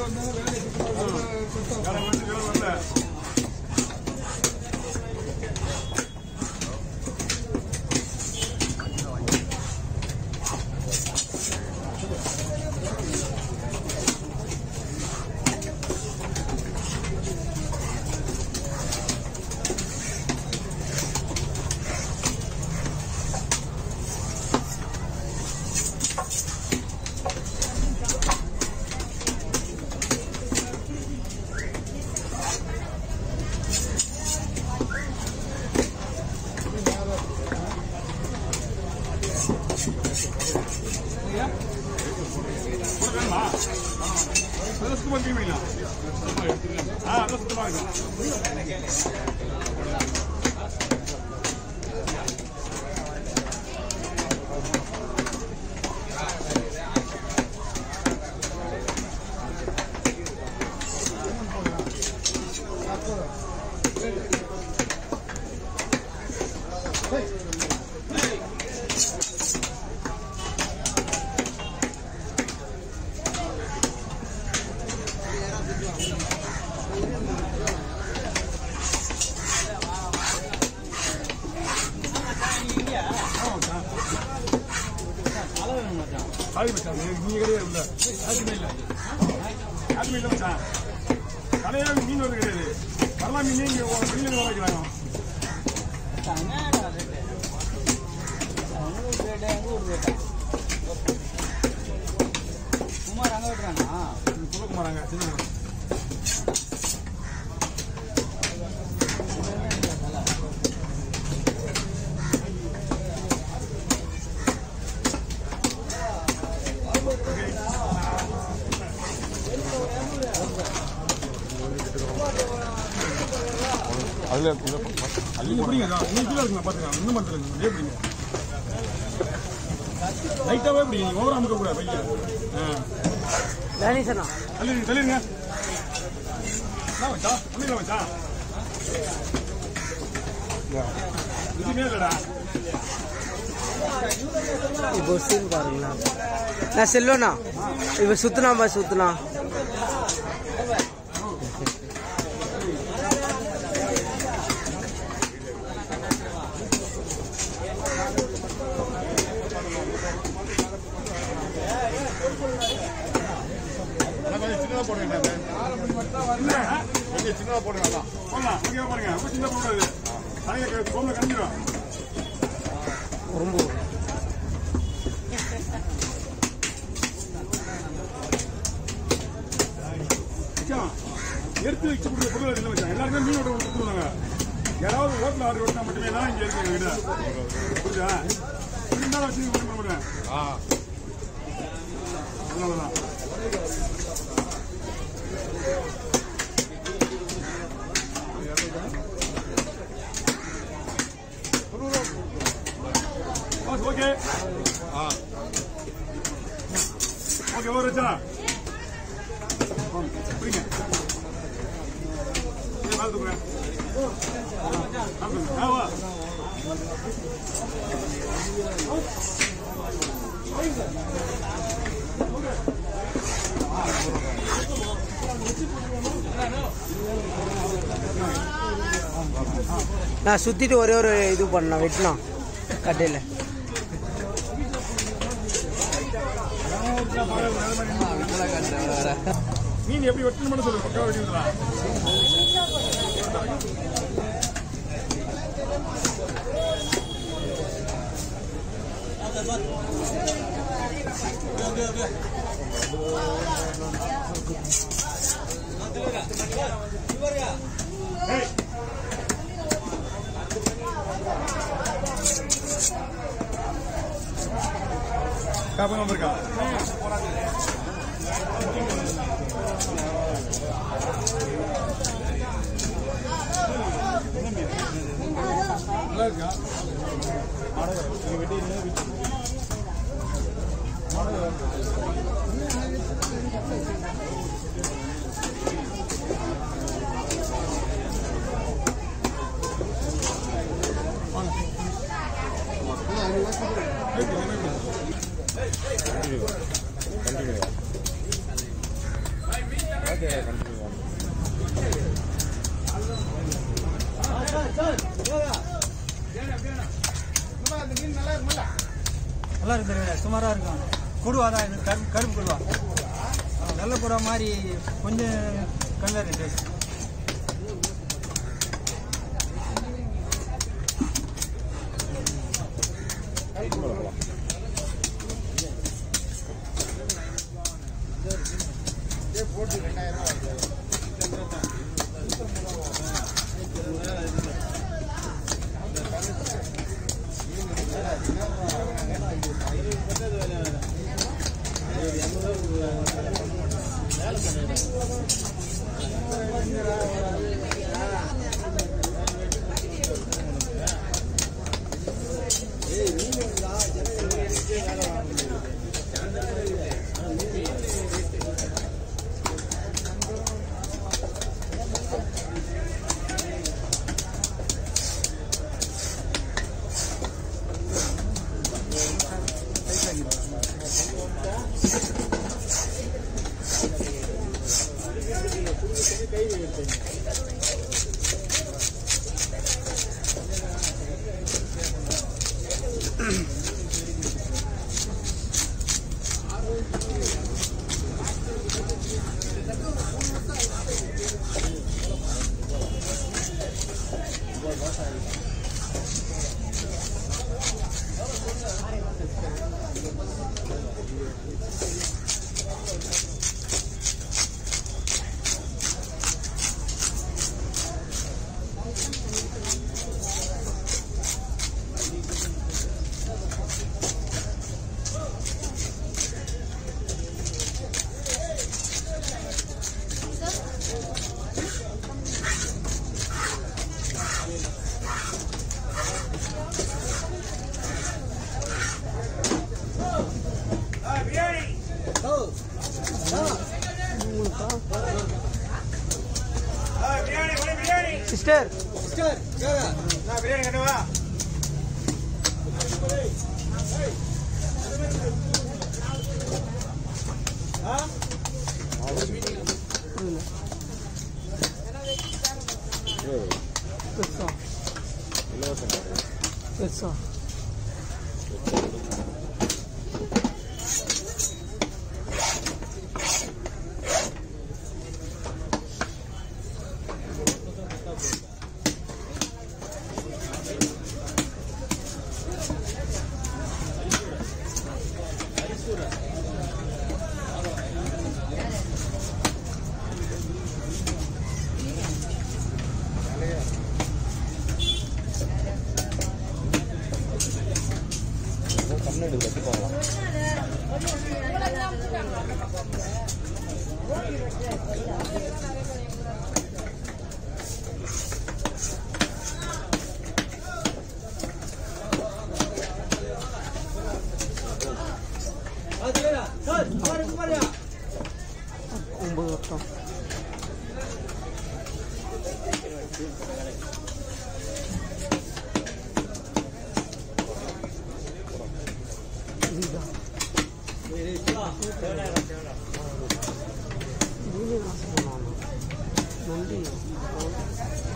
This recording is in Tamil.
வேலை வந்து வேலை வரல உனக்கு வேணுமா அது சுத்தமாக தீமைங்களா ஆ அதான் சுத்தமாக இருக்கும் சாரி மச்சான் நீ- நீ கிடையாது உள்ள யாருக்குமே இல்லை யாருக்குமே இல்லை மச்சான் கடையில மீன் வந்து கிடையாது வரலாம் மீன் இங்கே வெளியில வர வைக்கிறாங்க குமார் அங்க விட்டுறானா குமாராங்க சின்ன அதுல நீங்க பிடிங்க அதான். நீங்க கீழே இருக்குங்க பாத்துக்கலாம் இன்னும் பண்றது அப்படியே பிடிங்க லைட்டாவே பிடிங்க நீங்க ஓவரா அமுக்க கூடாது பையன் கணேசனா தள்ளிடுங்க தள்ளிடுங்க என்ன வச்சா ஒண்ணுங்களா வச்சா இதுமே இல்லடா இப்போ சீன் பாருங்களா நான் செல்வனா இப்போ சுத்தினா பா சுத்தினா கொஞ்சம் சின்னதா போடுங்க இல்ல கொஞ்சம் சின்னதா போடுங்க அதான் போடலாம் இங்கே பாருங்க ரொம்ப சின்ன போடாது தலையை கோமில் கணிஞ்சிடும் ரொம்ப மச்சான், எடுத்து வச்சு கொடுக்குற பொருள் இல்லை மச்சான் எல்லாருமே மீன் ஓட்ட கொடுத்துருவாங்க யாராவது ஹோட்டல் ஆர்டர் ஓட்டினா மட்டுமே தான் இங்கே இருக்கு எங்ககிட்ட புரியுதா இருந்தாலும் வச்சு பண்ண மாட்டேன் ஆ அதனாலதான் பாஸ் ஓகே ஆ ஓகே ஒரு வச்சா புரியுங்க மேலே தூக்குறேன் ஆ வா நான் சுத்திட்டு ஒரே ஒரு இது பண்ணேன் வெட்டினா கட்டையில் மீன் எப்படி வெட்டணும் மட்டும் சொல்லு பக்கா வெட்டிடலாம் ஏய் காப்பன் வந்திருக்கா நல்லா இருக்கா வாங்க. அப்படியே கண்டினியூ ஆகும் நல்லா இருக்கு சுமாராக இருக்கும் கொடுவா தான் இது கரும்பு கரும்பு கொடுவா ஆ, வெள்ளை புறா மாதிரி கொஞ்சம் கம்மியாக இருக்கு டேஸ்ட் சிஸ்டர் பெருசா பெருசா கண்ணெடு கட்டி பார்க்கலாம் ஒம்பது வருஷம் இதுதான் நன்றி